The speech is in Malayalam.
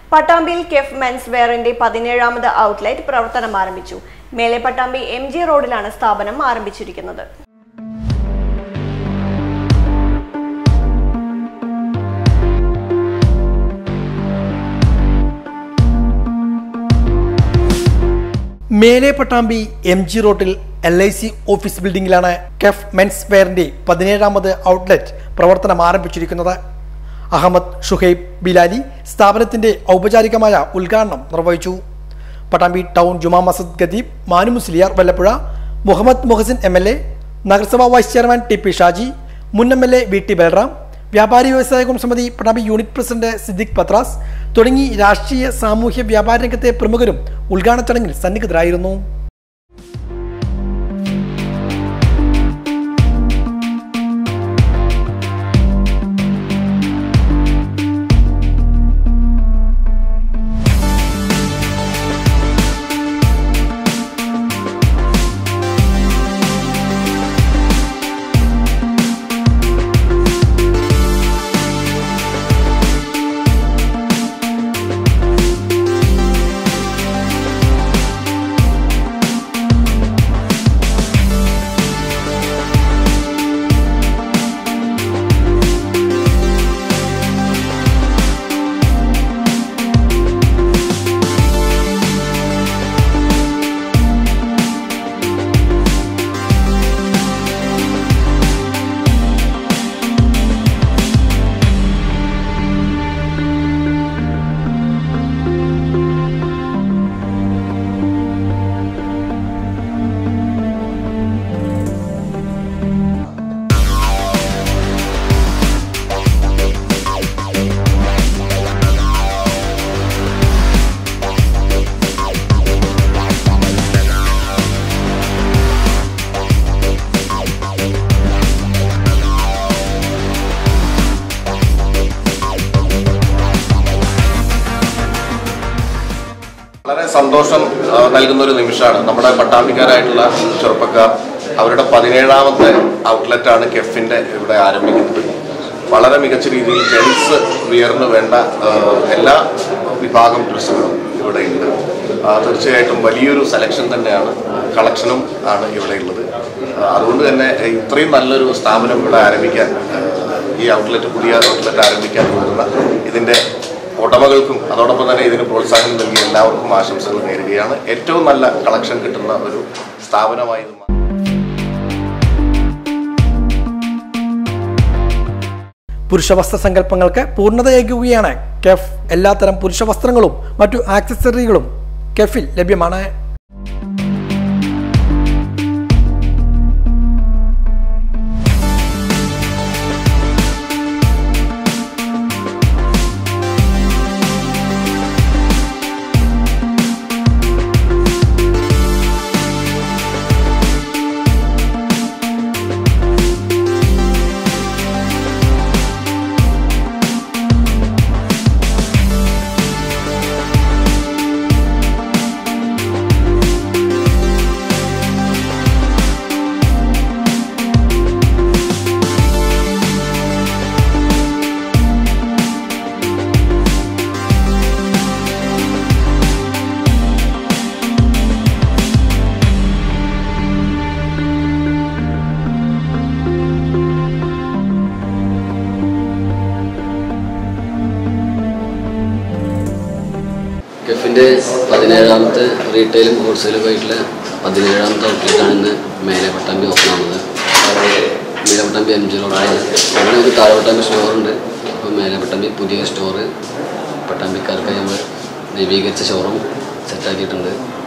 പട്ടാമ്പിയിൽ കെഫ് മെൻസ് വെയറിന്റെ പതിനേഴാമത് ഔട്ട്ലെറ്റ് പ്രവർത്തനം ആരംഭിച്ചു മേലെ പട്ടാമ്പി എം ജി റോഡിലാണ് സ്ഥാപനം ആരംഭിച്ചിരിക്കുന്നത് മേലെ പട്ടാമ്പി എം ജി റോഡിൽ എൽ ഐ സി ഓഫീസ് ബിൽഡിംഗിലാണ് കെഫ് മെൻസ് വെയറിന്റെ പതിനേഴാമത് ഔട്ട്ലെറ്റ് പ്രവർത്തനം ആരംഭിച്ചിരിക്കുന്നത് അഹമ്മദ് ഷുഹൈബ് ബിലാലി സ്ഥാപനത്തിന്റെ ഔപചാരികമായ ഉദ്ഘാടനം നിർവഹിച്ചു പട്ടാമ്പി ടൗൺ ജുമാ മസദ് ഖദീബ് Manu Musliyar Vallappuzha Muhammad Muhsin M L A നഗരസഭാ vice chairman T P Shaji മുൻ M L A V T Balram വ്യാപാരി വ്യവസായ സമിതി പട്ടാമ്പി യൂണിറ്റ് പ്രസിഡന്റ് സിദ്ദിഖ് പത്രാസ് തുടങ്ങി രാഷ്ട്രീയ സാമൂഹ്യ വ്യാപാര രംഗത്തെ പ്രമുഖരും ഉദ്ഘാടന ചടങ്ങിൽ സന്നിഹിതരായിരുന്നു വളരെ സന്തോഷം ആ, നൽകുന്ന ഒരു നിമിഷമാണ് നമ്മുടെ പട്ടാമ്പിക്കാരായിട്ടുള്ള ചെറുപ്പക്കാർ അവരുടെ പതിനേഴാമത്തെ ഔട്ട്ലെറ്റാണ് കെഫിന്റെ ഇവിടെ ആരംഭിക്കുന്നത് വളരെ മികച്ച രീതിയിൽ ജെൻസ് വിയറിന് വേണ്ട ആ, എല്ലാ വിഭാഗം ഡ്രസ്സുകളും ഇവിടെ ഉണ്ട് ആ, തീർച്ചയായിട്ടും വലിയൊരു സെലക്ഷൻ തന്നെയാണ് കളക്ഷനും ആണ് ഇവിടെ ഉള്ളത് ആ, അതുകൊണ്ട് തന്നെ ഇത്രയും നല്ലൊരു സ്ഥാപനം ഇവിടെ ആരംഭിക്കാൻ ആ, ഈ ഔട്ട്ലെറ്റ് പുതിയ ഔട്ട്ലെറ്റ് ആരംഭിക്കാൻ പോകുന്ന ഇതിന്റെ ഉടമകൾക്കും അതോടൊപ്പം തന്നെ ഇതിന് പ്രോത്സാഹനം നൽകിയ എല്ലാവർക്കും ആശംസകൾ നേരുകയാണ് ഏറ്റവും നല്ല കളക്ഷൻ കിട്ടുന്ന ഒരു സ്ഥാപനമായി ഇത് മാറി. പുരുഷവസ്ത്ര സങ്കല്പങ്ങൾക്ക് പൂർണ്ണതയേകുകയാണ് കെഫ് എല്ലാത്തരം പുരുഷവസ്ത്രങ്ങളും മറ്റു ആക്സസറികളും കെഫിൽ ലഭ്യമാണ് കെഫിൻ്റെ പതിനേഴാമത്തെ റീറ്റെയിലും ഹോൾസെയിലും ആയിട്ടുള്ള പതിനേഴാമത്തെ ഔട്ട്ലെറ്റാണ് ഇന്ന് മേലെ പട്ടാമ്പി ഓപ്പൺ ആവുന്നത് മേലെ പട്ടാമ്പി എം ജി റോഡാണ് അവിടെ ഒരു താഴെ പട്ടാമ്പി സ്റ്റോറുണ്ട് അപ്പോൾ മേലെ പട്ടാമ്പി പുതിയ സ്റ്റോറ് പട്ടാമ്പിക്കാർക്ക് നമ്മൾ നവീകരിച്ച ഷോറൂം സെറ്റാക്കിയിട്ടുണ്ട്